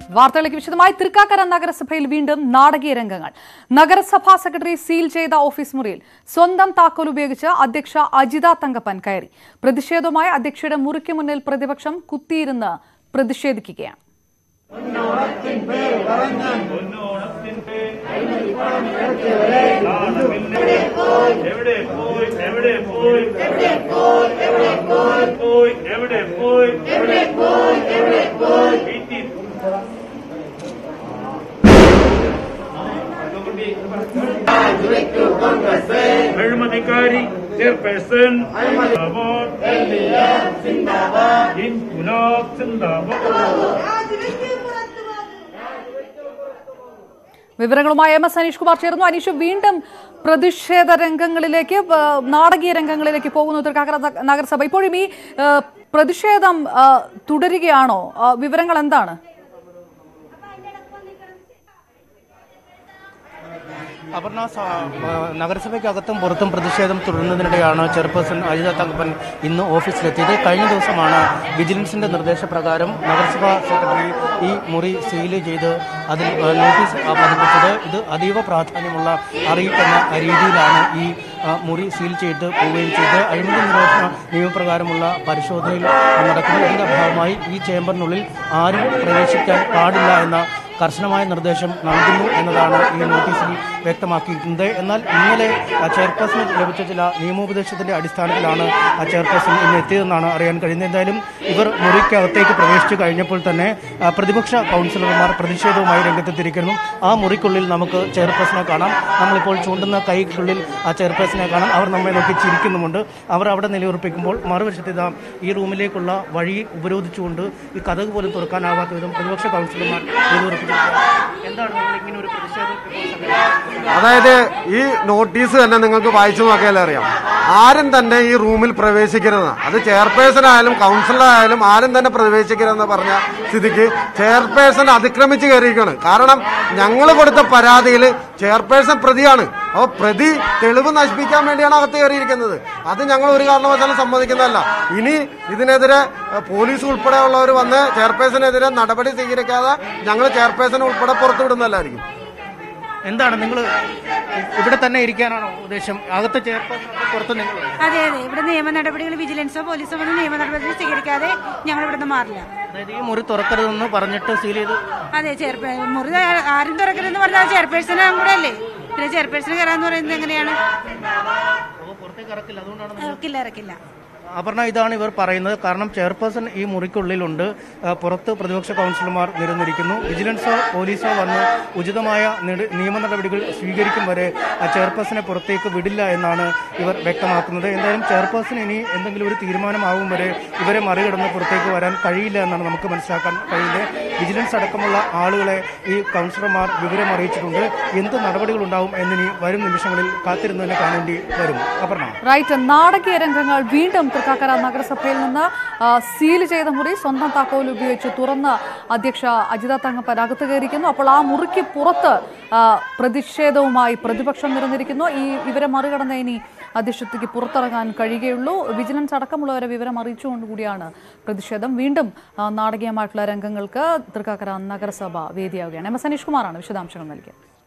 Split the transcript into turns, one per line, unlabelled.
വാർത്തകളിലേക്ക് വിശദമായി തൃക്കാക്കര നഗരസഭയിൽ വീണ്ടും നാടകീയ രംഗങ്ങൾ നഗരസഭാ സെക്രട്ടറി സീൽ ചെയ്ത ഓഫീസ് മുറിയിൽ സ്വന്തം താക്കോൽ ഉപയോഗിച്ച് അധ്യക്ഷ അജിത തങ്കപ്പൻ കയറി പ്രതിഷേധവുമായി അധ്യക്ഷയുടെ മുറിക്ക് മുന്നിൽ പ്രതിപക്ഷം കുത്തിയിരുന്ന് പ്രതിഷേധിക്കുകയാണ്
എവിടെ പോയി എവിടെ പോയി എവിടെ പോയി എവിടെ പോയി എവിടെ പോയി എവിടെ പോയി എവിടെ പോയി എവിടെ പോയി വീട്ടിൽ അഴിമതിക്കാരി ചെയർപേഴ്സൺ സിന്ദാബാദ് ഇൻകുലാബ് സിന്ദാബാദ്
വിവരങ്ങളുമായി എം എസ് അനീഷ് കുമാർ ചേർന്നു അനീഷ് വീണ്ടും പ്രതിഷേധ രംഗങ്ങളിലേക്ക് ആ, നാടകീയ രംഗങ്ങളിലേക്ക് പോകുന്നു തൃക്കാക്കര ന- നഗരസഭ ഇപ്പോഴും ഈ ആ, പ്രതിഷേധം ആ, തുടരുകയാണോ ആ, വിവരങ്ങൾ എന്താണ്
അപർണ സ- ആ, നഗരസഭയ്ക്കകത്തും പുറത്തും പ്രതിഷേധം തുടരുന്നതിനിടെയാണ് ചെയർപേഴ്സൺ അജിത തങ്കപ്പൻ ഇന്ന് ഓഫീസിലെത്തിയത് കഴിഞ്ഞ ദിവസമാണ് വിജിലൻസിന്റെ നിർദ്ദേശപ്രകാരം നഗരസഭാ സെക്രട്ടറി ഈ മുറി സീൽ ചെയ്ത് അതിൽ ആ, നോട്ടീസ് ആ, പതിപ്പിച്ചത് ഇത് അതീവ പ്രാധാന്യമുള്ള അറിയിപ്പെന്ന രീതിയിലാണ് ഈ ആ, മുറി സീൽ ചെയ്ത് പോവുകയും ചെയ്ത് അഴിമതി നിരോധന നിയമപ്രകാരമുള്ള പരിശോധനയിൽ നടക്കുന്നു ഇതിന്റെ ഭാഗമായി ഈ ചേംബറിനുള്ളിൽ ആരും പ്രവേശിക്കാൻ പാടില്ല എന്ന കർശനമായ നിർദ്ദേശം നൽകുന്നു എന്നതാണ് ഈ നോട്ടീസിൽ വ്യക്തമാക്കിയിട്ടുണ്ട് എന്നാൽ ഇന്നലെ ആ ചെയർപേഴ്സണ് ലഭിച്ച ചില നിയമോപദേശത്തിന്റെ അടിസ്ഥാനത്തിലാണ് ആ ചെയർപേഴ്സൺ ഇന്ന് എത്തിയതെന്നാണ് അറിയാൻ കഴിയുന്നത് എന്തായാലും ഇവർ മുറിക്കകത്തേക്ക് പ്രവേശിച്ചു കഴിഞ്ഞപ്പോൾ തന്നെ ആ, പ്രതിപക്ഷ കൗൺസിലർമാർ പ്രതിഷേധവുമായി രംഗത്തെത്തിയിരിക്കുന്നു ആ മുറിക്കുള്ളിൽ നമുക്ക് ചെയർപേഴ്സണെ കാണാം നമ്മളിപ്പോൾ ചൂണ്ടുന്ന കൈക്കുള്ളിൽ ആ ചെയർപേഴ്സണെ കാണാം അവർ നമ്മെ നോക്കി ചിരിക്കുന്നുമുണ്ട് അവർ അവിടെ നിലയുറപ്പിക്കുമ്പോൾ മറുവശത്ത് ഇതാ ഈ റൂമിലേക്കുള്ള വഴി ഉപരോധിച്ചുകൊണ്ട് ഈ കഥക് പോലും തുറക്കാനാവാത്ത വിധം പ്രതിപക്ഷ കൗൺസിലർമാർ നിലയുറപ്പിച്ചിരിക്കുകയാണ് എന്താണ് നിങ്ങൾ ഇങ്ങനെ ഒരു പ്രതിഷേധം ഇപ്പോൾ സംഘടിപ്പിക്കുന്നത്?
അതായത് ഈ നോട്ടീസ് തന്നെ നിങ്ങൾക്ക് വായിച്ചു നോക്കിയാലേ അറിയാം ആരും തന്നെ ഈ റൂമിൽ പ്രവേശിക്കരുത് അത് ചെയർപേഴ്സൺ ആയാലും കൗൺസിലർ ആയാലും ആരും തന്നെ പ്രവേശിക്കരുതെന്ന് പറഞ്ഞ സ്ഥിതിക്ക് ചെയർപേഴ്സൺ അതിക്രമിച്ച് കയറിയിരിക്കുകയാണ് കാരണം ഞങ്ങൾ കൊടുത്ത പരാതിയിൽ ചെയർപേഴ്സൺ പ്രതിയാണ് അപ്പോൾ പ്രതി തെളിവ് നശിപ്പിക്കാൻ വേണ്ടിയാണ് അകത്ത് കയറിയിരിക്കുന്നത് അത് ഞങ്ങൾ ഒരു കാരണവശാലും സമ്മതിക്കുന്നതല്ല ഇനി ഇതിനെതിരെ ഏഹ്, പോലീസ് ഉൾപ്പെടെയുള്ളവർ വന്ന് ചെയർപേഴ്സണെതിരെ നടപടി സ്വീകരിക്കാതെ ഞങ്ങൾ ചെയർപേഴ്സൺ ഉൾപ്പെടെ പുറത്തുവിടുന്നതല്ലായിരിക്കും
എന്താണ് നിങ്ങൾ ഇവിടെ തന്നെ ഇരിക്കാനാണോ ഉദ്ദേശം അകത്ത് ചെയർപേഴ്സൺ പുറത്ത് നിങ്ങൾ
അതെ അതെ ഇവിടെ നിയമ നടപടികൾ വിജിലൻസോ പോലീസോ വന്ന് നിയമ നടപടി സ്വീകരിക്കാതെ ഞങ്ങൾ ഇവിടുന്ന് മാറില്ല
അതായത് ഈ മുറി തുറക്കരുതെന്ന് പറഞ്ഞിട്ട് സീൽ ചെയ്ത്
അതെ ചെയർപേ മുറി ആ- ആരും തുറക്കരുതെന്ന് പറഞ്ഞാൽ ചെയർപേഴ്സണും കൂടെ അല്ലേ പിന്നെ ചെയർപേഴ്സൺ കയറാന്ന് പറയുന്നത് എങ്ങനെയാണ്
അപ്പോൾ പുറത്തേക്ക് ഇറക്കില്ല അതുകൊണ്ടാണ്
ഇറക്കില്ല ഇറക്കില്ല
അപർണ ഇതാണ് ഇവർ പറയുന്നത് കാരണം ചെയർപേഴ്സൺ ഈ മുറിക്കുള്ളിലുണ്ട് ആ, പുറത്ത് പ്രതിപക്ഷ കൗൺസിലർമാർ നിരന്നിരിക്കുന്നു വിജിലൻസോ പോലീസോ വന്ന് ഉചിതമായ നെടു- നിയമ നടപടികൾ സ്വീകരിക്കും വരെ ആ ചെയർപേഴ്സണെ പുറത്തേക്ക് വിടില്ല എന്നാണ് ഇവർ വ്യക്തമാക്കുന്നത് എന്തായാലും ചെയർപേഴ്സൺ ഇനി എന്തെങ്കിലും ഒരു തീരുമാനമാവും വരെ ഇവരെ മറികടന്ന് പുറത്തേക്ക് വരാൻ കഴിയില്ല എന്നാണ് നമുക്ക് മനസ്സിലാക്കാൻ കഴിയുന്നത് വിജിലൻസ് അടക്കമുള്ള ആളുകളെ ഈ കൗൺസിലർമാർ വിവരം അറിയിച്ചിട്ടുണ്ട് എന്ത് നടപടികൾ ഉണ്ടാവും എന്നിനി വരും നിമിഷങ്ങളിൽ കാത്തിരുന്ന് തന്നെ കാണേണ്ടി വരും അപർണ
റൈറ്റ് നാടകീയ രംഗങ്ങൾ വീണ്ടും തൃക്കാക്കര നഗരസഭയിൽ നിന്ന് ആ, സീൽ ചെയ്ത മുറി സ്വന്തം താക്കോൽ ഉപയോഗിച്ച് തുറന്ന് അധ്യക്ഷ അജിത തങ്കപ്പൻ അകത്ത് കയറിയിരിക്കുന്നു അപ്പോൾ ആ മുറിക്ക് പുറത്ത് ആ, പ്രതിഷേധവുമായി പ്രതിപക്ഷം നിരന്നിരിക്കുന്നു ഈ ഇവരെ മറികടന്ന് ഇനി അധ്യക്ഷത്തേക്ക് പുറത്തിറങ്ങാൻ കഴിയുകയുള്ളൂ വിജിലൻസ് അടക്കമുള്ളവരെ വിവരം അറിയിച്ചുകൊണ്ട് കൂടിയാണ് പ്രതിഷേധം വീണ്ടും ആ, നാടകീയമായിട്ടുള്ള രംഗങ്ങൾക്ക് തൃക്കാക്കര നഗരസഭ വേദിയാവുകയാണ് എം എസ് അനീഷ് കുമാറാണ് വിശദാംശങ്ങൾ നൽകിയത്